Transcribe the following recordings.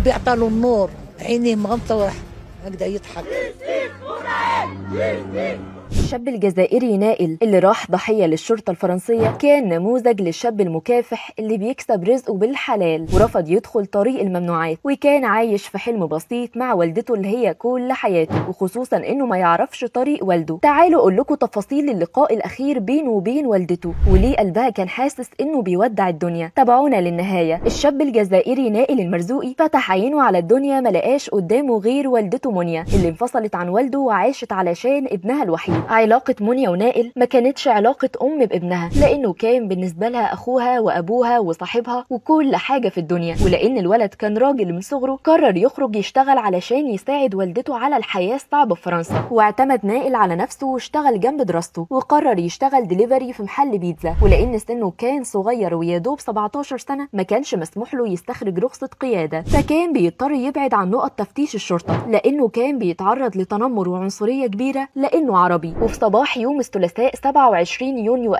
ربي اعطى له النور عينيه مغمضه هكذا يضحك الشاب الجزائري نائل اللي راح ضحية للشرطة الفرنسية كان نموذج للشاب المكافح اللي بيكسب رزقه بالحلال ورفض يدخل طريق الممنوعات وكان عايش في حلم بسيط مع والدته اللي هي كل حياته وخصوصا انه ما يعرفش طريق والده تعالوا اقول لكم تفاصيل اللقاء الاخير بينه وبين والدته وليه قلبها كان حاسس انه بيودع الدنيا تابعونا للنهاية الشاب الجزائري نائل المرزوقي فتح عينه على الدنيا ما لقاش قدامه غير والدته منيا اللي انفصلت عن والده وعاشت علشان ابنها الوحيد علاقة منيا ونائل ما كانتش علاقة أم بابنها لأنه كان بالنسبة لها أخوها وأبوها وصاحبها وكل حاجة في الدنيا ولأن الولد كان راجل من صغره قرر يخرج يشتغل علشان يساعد والدته على الحياة الصعبة في فرنسا واعتمد نائل على نفسه واشتغل جنب دراسته وقرر يشتغل دليفري في محل بيتزا ولأن سنه كان صغير ويادوب 17 سنة ما كانش مسموح له يستخرج رخصة قيادة فكان بيضطر يبعد عن نقط تفتيش الشرطة لأنه كان بيتعرض لتنمر وعنصرية كبيرة لأنه عربي وفي صباح يوم الثلاثاء 27 يونيو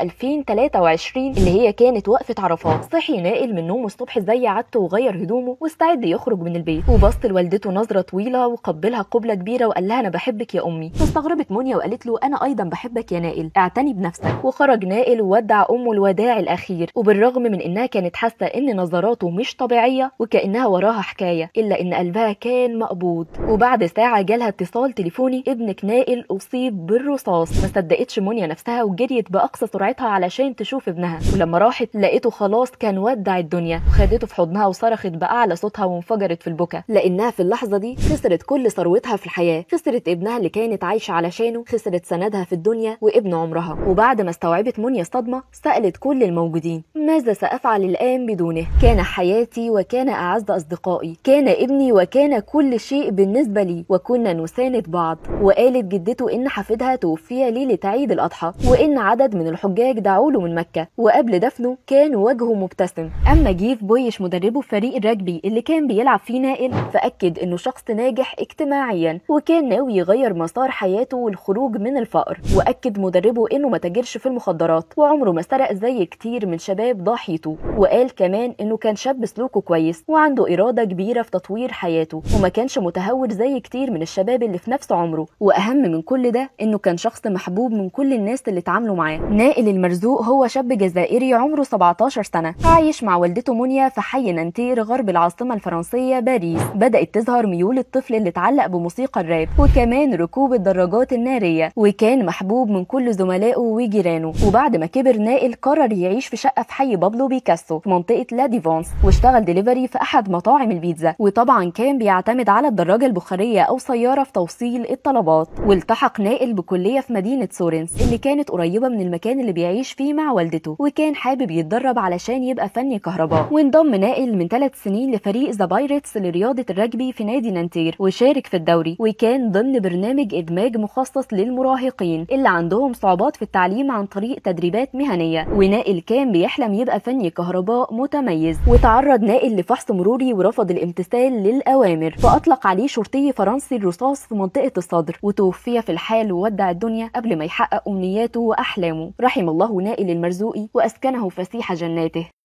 2023 اللي هي كانت وقفة عرفات صحي نائل من نومه الصبح زي عادته وغير هدومه واستعد يخرج من البيت وبص لوالدته نظرة طويلة وقبلها قبلة كبيرة وقال لها أنا بحبك يا أمي فاستغربت منيا وقالت له أنا أيضا بحبك يا نائل اعتني بنفسك وخرج نائل وودع أمه الوداع الأخير وبالرغم من إنها كانت حاسة إن نظراته مش طبيعية وكأنها وراها حكاية إلا إن قلبها كان مقبوض وبعد ساعة جالها اتصال تليفوني ابنك نائل أصيب بالرصاص ما صدقتش منيا نفسها وجريت بأقصى سرعتها علشان تشوف ابنها ولما راحت لقيته خلاص كان ودع الدنيا وخدته في حضنها وصرخت بأعلى صوتها وانفجرت في البكا لأنها في اللحظة دي خسرت كل ثروتها في الحياة خسرت ابنها اللي كانت عايشة علشانه خسرت سندها في الدنيا وابن عمرها وبعد ما استوعبت منيا الصدمة سألت كل الموجودين ماذا سأفعل الآن بدونه كان حياتي وكان أعز أصدقائي كان ابني وكان كل شيء بالنسبة لي وكنا نساند بعض وقالت جدته إن حفيدها توفي ليلة عيد الأضحى وإن عدد من الحجاج دعوا له من مكة وقبل دفنه كان وجهه مبتسم أما جيف بويش مدربه في فريق الرجبي اللي كان بيلعب فيه نائل فأكد إنه شخص ناجح اجتماعيا وكان ناوي يغير مسار حياته والخروج من الفقر وأكد مدربه إنه ما تاجرش في المخدرات وعمره ما سرق زي كتير من شباب ضاحيته وقال كمان إنه كان شاب سلوكه كويس وعنده إرادة كبيرة في تطوير حياته وما كانش متهور زي كتير من الشباب اللي في نفس عمره وأهم من كل ده إنه كان شخص محبوب من كل الناس اللي اتعاملوا معاه نائل المرزوق هو شاب جزائري عمره 17 سنة عايش مع والدته منيا في حي نانتير غرب العاصمة الفرنسية باريس بدأت تظهر ميول الطفل اللي اتعلق بموسيقى الراب وكمان ركوب الدراجات النارية وكان محبوب من كل زملائه وجيرانه وبعد ما كبر نائل قرر يعيش في شقة في حي بابلو بيكاسو في منطقة لا ديفونس واشتغل دليفري في أحد مطاعم البيتزا وطبعا كان بيعتمد على الدراجة البخارية أو سيارة في توصيل الطلبات والتحق نائل بكلية في مدينة سورنس اللي كانت قريبة من المكان اللي بيعيش فيه مع والدته وكان حابب يتدرب علشان يبقى فني كهرباء وانضم نائل من ثلاث سنين لفريق ذا بايرتس لرياضة الرجبي في نادي نانتير وشارك في الدوري وكان ضمن برنامج إدماج مخصص للمراهقين اللي عندهم صعوبات في التعليم عن طريق تدريبات مهنية ونائل كان بيحلم يبقى فني كهرباء متميز وتعرض نائل لفحص مروري ورفض الامتثال للأوامر فأطلق عليه شرطي فرنسي الرصاص في منطقة الصدر وتوفي في الحال وودع الدنيا قبل ما يحقق أمنياته وأحلامه رحم الله نائل المرزوقي وأسكنه فسيح جناته